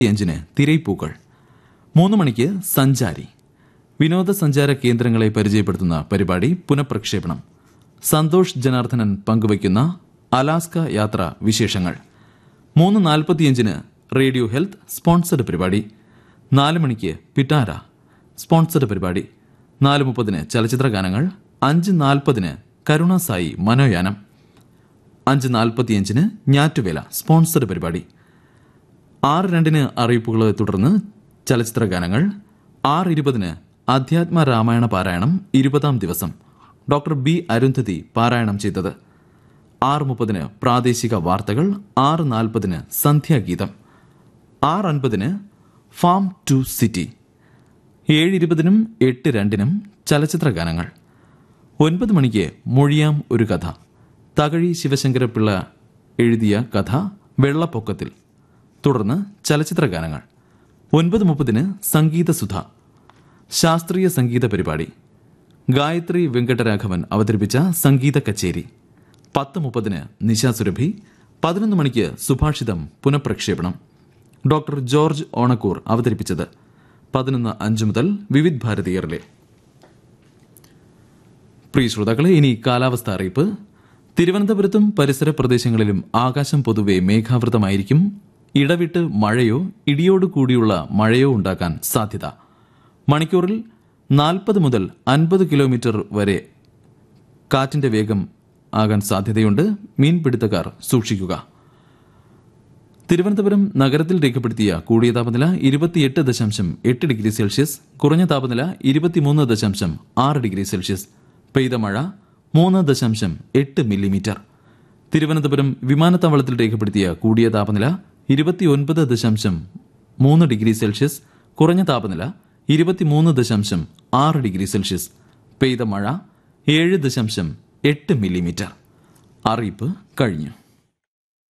അഞ്ചിന് തിരൈപ്പൂക്കൾ മൂന്ന് മണിക്ക് സഞ്ചാരി വിനോദസഞ്ചാര കേന്ദ്രങ്ങളെ പരിചയപ്പെടുത്തുന്ന പരിപാടി പുനഃപ്രക്ഷേപണം സന്തോഷ് ജനാർദ്ദനൻ പങ്കുവയ്ക്കുന്ന അലാസ്ക യാത്ര വിശേഷങ്ങൾ മൂന്ന് നാൽപ്പത്തിയഞ്ചിന് റേഡിയോ ഹെൽത്ത് സ്പോൺസർഡ് പരിപാടി നാല് മണിക്ക് പിറ്റാര സ്പോൺസർഡ് പരിപാടി നാല് മുപ്പതിന് ചലച്ചിത്ര ഗാനങ്ങൾ അഞ്ച് നാൽപ്പതിന് കരുണ സായി മനോയാനം അഞ്ച് നാൽപ്പത്തിയഞ്ചിന് ഞാറ്റുവേല സ്പോൺസർഡ് പരിപാടി ആറ് രണ്ടിന് അറിയിപ്പുകളെ തുടർന്ന് ചലച്ചിത്ര ഗാനങ്ങൾ ആറ് ഇരുപതിന് അധ്യാത്മ രാമായണ പാരായണം ഇരുപതാം ദിവസം ഡോക്ടർ ബി അരുന്ധതി പാരായണം ചെയ്തത് ആറ് മുപ്പതിന് പ്രാദേശിക വാർത്തകൾ ആറ് നാൽപ്പതിന് സന്ധ്യാഗീതം ആറ് അൻപതിന് ഫാം ടു സിറ്റി ഏഴ് ഇരുപതിനും എട്ട് രണ്ടിനും ചലച്ചിത്ര ഗാനങ്ങൾ ഒൻപത് മണിക്ക് മൊഴിയാം ഒരു കഥ തകഴി ശിവശങ്കരപിള്ള എഴുതിയ കഥ വെള്ളപ്പൊക്കത്തിൽ തുടർന്ന് ചലച്ചിത്ര ഗാനങ്ങൾ ഒൻപത് മുപ്പതിന് സംഗീതസുധ ശാസ്ത്രീയ സംഗീത പരിപാടി ഗായത്രി വെങ്കടരാഘവൻ അവതരിപ്പിച്ച സംഗീത കച്ചേരി പത്ത് മുപ്പതിന് നിശാ സുരഭി പതിനൊന്ന് മണിക്ക് സുഭാഷിതം പുനഃപ്രക്ഷേപണം ഡോക്ടർ ജോർജ് ഓണക്കൂർ അവതരിപ്പിച്ചത് പതിനൊന്ന് അഞ്ച് മുതൽ വിവിധ് ഭാരതീയറിലെ പ്രിയ ശ്രോതാക്കളെ ഇനി കാലാവസ്ഥ അറിയിപ്പ് തിരുവനന്തപുരത്തും പരിസര പ്രദേശങ്ങളിലും ആകാശം പൊതുവെ മേഘാവൃതമായിരിക്കും ഇടവിട്ട് മഴയോ ഇടിയോട് കൂടിയുള്ള മഴയോ ഉണ്ടാക്കാൻ സാധ്യത മണിക്കൂറിൽ നാൽപ്പത് മുതൽ അൻപത് കിലോമീറ്റർ വരെ കാറ്റിന്റെ വേഗം ആകാൻ സാധ്യതയുണ്ട് മീൻപിടുത്തക്കാർ സൂക്ഷിക്കുക തിരുവനന്തപുരം നഗരത്തിൽ രേഖപ്പെടുത്തിയ കൂടിയ താപനില ഇരുപത്തിയെട്ട് ദശാംശം എട്ട് ഡിഗ്രി സെൽഷ്യസ് കുറഞ്ഞ താപനില ഇരുപത്തിമൂന്ന് ദശാംശം ആറ് ഡിഗ്രി സെൽഷ്യസ് പെയ്ത മഴ മൂന്ന് ദശാംശം എട്ട് മില്ലിമീറ്റർ തിരുവനന്തപുരം വിമാനത്താവളത്തിൽ രേഖപ്പെടുത്തിയ കൂടിയ താപനില ഇരുപത്തിയൊൻപത് ദശാംശം മൂന്ന് ഡിഗ്രി സെൽഷ്യസ് കുറഞ്ഞ താപനില ഇരുപത്തിമൂന്ന് ദശാംശം ആറ് ഡിഗ്രി സെൽഷ്യസ് പെയ്ത മഴ ഏഴ് ദശാംശം എട്ട് മില്ലിമീറ്റർ അറിയിപ്പ് കഴിഞ്ഞു